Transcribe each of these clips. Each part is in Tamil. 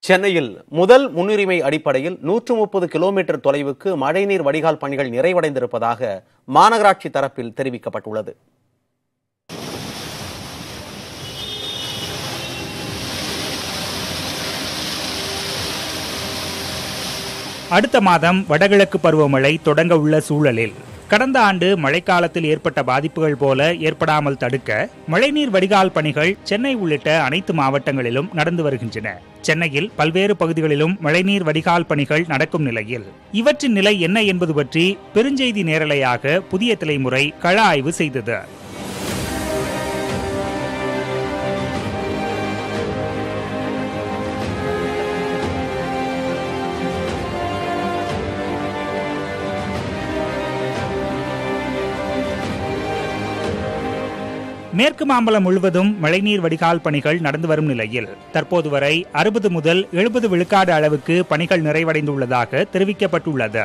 சென்னையில் முதல் முன்னுரிமை அடிப்படையில் நூற்று முப்பது கிலோமீட்டர் தொலைவுக்கு மழைநீர் வடிகால் பணிகள் நிறைவடைந்திருப்பதாக மாநகராட்சி தரப்பில் தெரிவிக்கப்பட்டுள்ளது அடுத்த மாதம் வடகிழக்கு பருவமழை தொடங்க உள்ள சூழலில் கடந்த ஆண்டு மழைக்காலத்தில் ஏற்பட்ட பாதிப்புகள் போல ஏற்படாமல் தடுக்க மழைநீர் வடிகால் பணிகள் சென்னை உள்ளிட்ட அனைத்து மாவட்டங்களிலும் நடந்து வருகின்றன சென்னையில் பல்வேறு பகுதிகளிலும் மழைநீர் வடிகால் பணிகள் நடக்கும் நிலையில் இவற்றின் நிலை என்ன என்பது பற்றி பெருஞ்செய்தி நேரலையாக புதிய தலைமுறை கள ஆய்வு செய்தது மேற்கு மாம்பலம் முழுவதும் மழைநீர் வடிகால் பணிகள் நடந்து வரும் நிலையில் தற்போது வரை அறுபது முதல் எழுபது விழுக்காடு அளவுக்கு பணிகள் நிறைவடைந்துள்ளதாக தெரிவிக்கப்பட்டுள்ளது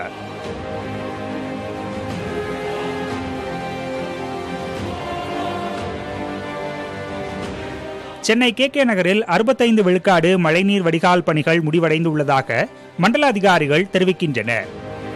சென்னை கே கே நகரில் அறுபத்தைந்து விழுக்காடு மழைநீர் வடிகால் பணிகள் முடிவடைந்துள்ளதாக மண்டல அதிகாரிகள் தெரிவிக்கின்றனர்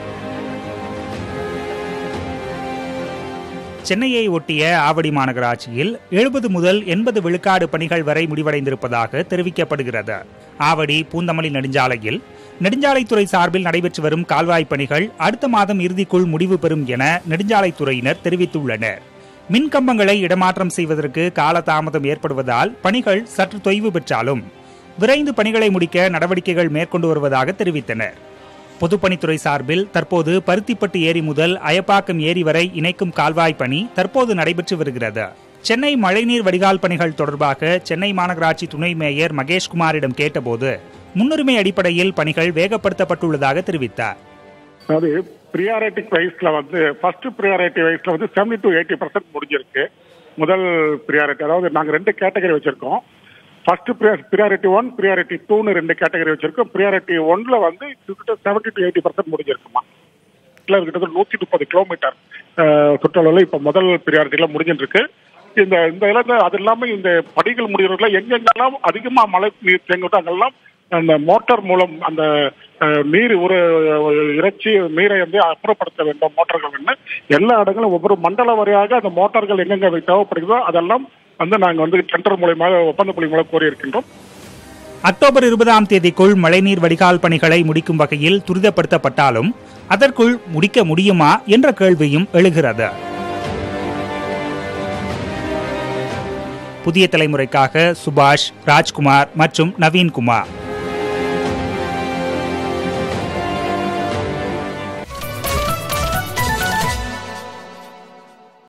சென்னையை ஒட்டிய ஆவடி மாநகராட்சியில் எழுபது முதல் எண்பது விழுக்காடு பணிகள் வரை முடிவடைந்திருப்பதாக தெரிவிக்கப்படுகிறது ஆவடி பூந்தமல்லி நெடுஞ்சாலையில் நெடுஞ்சாலைத்துறை சார்பில் நடைபெற்று வரும் கால்வாய் பணிகள் அடுத்த மாதம் இறுதிக்குள் முடிவு பெறும் என நெடுஞ்சாலைத்துறையினர் தெரிவித்துள்ளனர் மின் கம்பங்களை இடமாற்றம் செய்வதற்கு காலதாமதம் ஏற்படுவதால் பணிகள் சற்று தொய்வு பெற்றாலும் விரைந்து பணிகளை முடிக்க நடவடிக்கைகள் மேற்கொண்டு வருவதாக தெரிவித்தனர் பொதுப்பணித்துறை சார்பில் தற்போது பருத்திப்பட்டு ஏரி முதல் அயப்பாக்கம் ஏரி வரை இணைக்கும் கால்வாய் பணி தற்போது நடைபெற்று வருகிறது சென்னை மழைநீர் வடிகால் பணிகள் தொடர்பாக சென்னை மாநகராட்சி துணை மேயர் மகேஷ்குமாரிடம் கேட்டபோது முன்னுரிமை அடிப்படையில் பணிகள் வேகப்படுத்தப்பட்டுள்ளதாக தெரிவித்தார் அதாவது ப்ரியாரிட்டிக் வைஸ்ல வந்து ஃபர்ஸ்ட் ப்ரியாரிட்டி வைஸ்ல வந்து செவன்டி டு எயிட்டி பர்சன்ட் முடிஞ்சிருக்கு முதல் ப்ரியாரிட்டி அதாவது நாங்கள் ரெண்டு கேட்டகரி வச்சிருக்கோம் ஃபர்ஸ்ட் ப்ரியாரிட்டி ஒன் ப்ரியாரிட்டி டூன்னு ரெண்டு கேட்டகரி வச்சிருக்கோம் ப்ரியாரிட்டி ஒன்ல வந்து கிட்டத்தட்ட செவன்டி டு எயிட்டி பர்சன்ட் முடிஞ்சிருக்குமா இல்லை கிட்டத்தட்ட நூற்றி முப்பது கிலோமீட்டர் சுற்றளவில் இப்போ முதல் ப்ரியாரிட்டியில முடிஞ்சிட்டு இருக்கு இந்த இந்த இதில் அது இல்லாமல் இந்த படிகள் முடிகிறதுல எங்கெங்கெல்லாம் அதிகமாக மழை நீர் தேங்குதோ அங்கெல்லாம் அந்த மோட்டார் மூலம் அந்த அஹ், நீர் ஒரு இறைச்சி நீரை வந்து அப்புறப்படுத்த வேண்டும் மோட்டார்கள் வந்து எல்லா இடங்களும் ஒவ்வொரு மண்டல வரையாக அந்த மோட்டார்கள் எங்கெங்க தேவைப்படுகிறதோ அதெல்லாம் வந்து நாங்கள் வந்து டெண்டர் மூலியமாக ஒப்பந்த புள்ளி மூலம் கோரி இருக்கின்றோம் அக்டோபர் இருபதாம் தேதிக்குள் மழைநீர் வடிகால் பணிகளை முடிக்கும் வகையில் துரிதப்படுத்தப்பட்டாலும் அதற்குள் முடிக்க முடியுமா என்ற கேள்வியும் எழுகிறது புதிய தலைமுறைக்காக சுபாஷ் ராஜ்குமார் மற்றும் நவீன்குமார்